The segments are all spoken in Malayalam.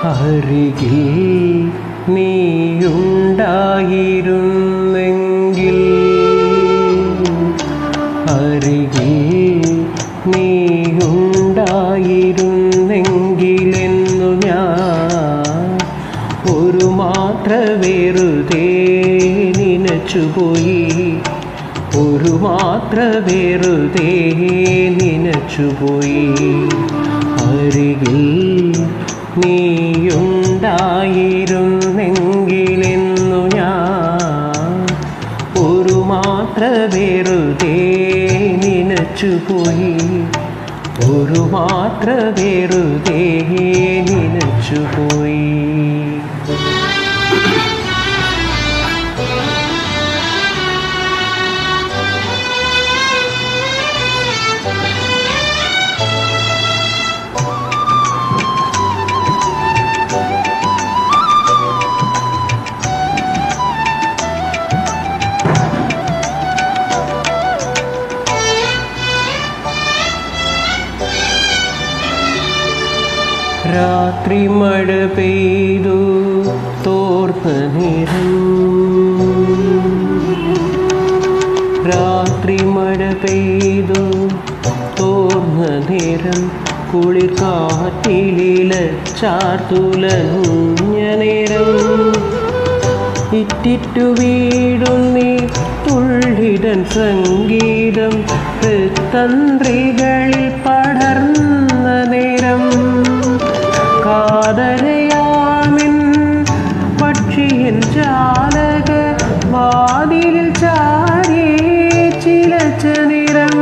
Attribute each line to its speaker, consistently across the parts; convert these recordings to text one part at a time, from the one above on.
Speaker 1: അരികിൽ നീയുണ്ടായിരുന്നെങ്കിൽ അരികിൽ നീയുണ്ടായിരുന്നെങ്കിലെന്നു ഞാൻ ഒരു മാത്ര വെറുതെ നനച്ചുപോയി ഒരു മാത്ര വെറുതെ നനച്ചുപോയി അരികിൽ നീയുണ്ടായിരുന്നെങ്കിലെന്നു ഞാൻ ഒരു മാത്ര വെറുതെ നനച്ചുപോയി ഒരു മാത്ര വെറുതെ നനച്ചുപോയി രാത്രി മഴ പെയ്തു തോർന്ന നേരം രാത്രി മഴ പെയ്തു തോർന്ന നേരം കുളിർ കാറ്റിലില ചാർത്തുലഞ്ഞ നേരം ഇറ്റിറ്റു വീടുന്നീ തുള്ളിടൻ സംഗീതം തന്ത്രികളിൽ പടർന്ന നേരം കാതരയാമിൻ പക്ഷിയൻ ചാലക വാതിലിൽ ചാരേ ചിലച്ച നിറം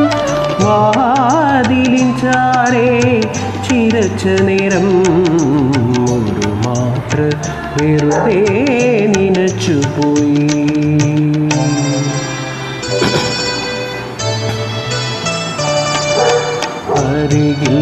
Speaker 1: വാതിലിൻ ചാരേ ചിരച്ച നിറം ഒരു മാത്ര വെറുതെ നനച്ചുപോയി അരികിൽ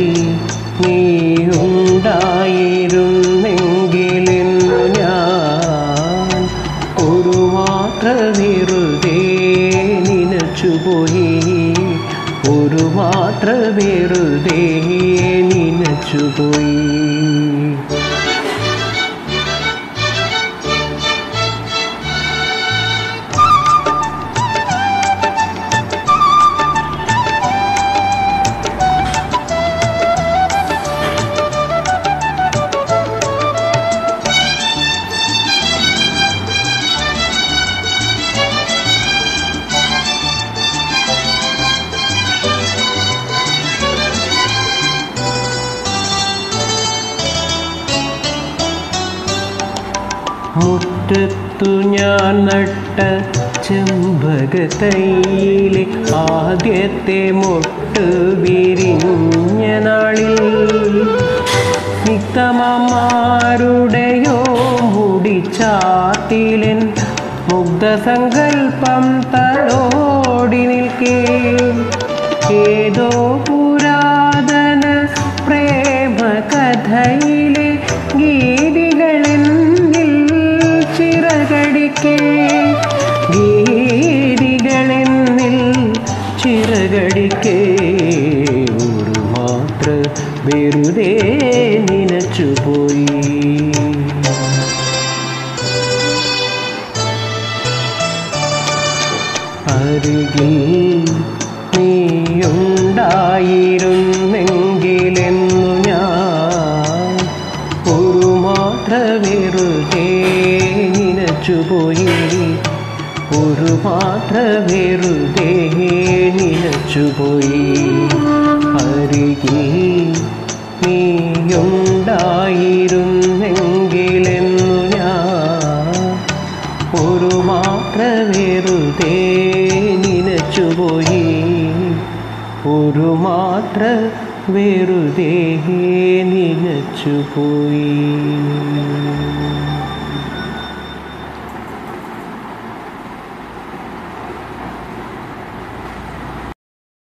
Speaker 1: നീയുണ്ടായിരുന്നെങ്കിലെന്നു ഞാൻ ഒരു മാത്ര വെറുതെ നനച്ചുപോയി ഒരു മാത്ര വെറുതെ നനച്ചുപോയി മുറ്റത്തു ഞാൻ നട്ട ചെമ്പകത്തൈയിലെ ആദ്യത്തെ മൊട്ട് വിരിഞ്ഞ നാളിൽ നിക്തമാരുടെയോ മുടിച്ചാത്തിലൻ മുഗ്ധസങ്കൽപ്പം തലോടി നിൽക്കേ ഏതോ പുരാതന പ്രേമ കഥയിലെ ഗീതികളെന്നിൽ ചിറകടിക്കേ ഗീതികളെന്നിൽ ചിറകടിക്കേ ഒരു മാത്ര വെറുതെ നനച്ചുപോയി അരികിൽ നീയുണ്ടായിരുന്നെങ്കിലെന്നു ഞാൻ ഒരു മാത്ര വെറുതെ നനച്ചുപോയി ഒരു മാത്ര വെറുതെ നനച്ചുപോയി അരികിൽ നീയുണ്ടായിരുന്നെങ്കിലെന്നു ഞാൻ ഒരു മാത്ര വെറുതെ നനച്ചുപോയി ഒരു മാത്ര വെറുതെ നനച്ചുപോയി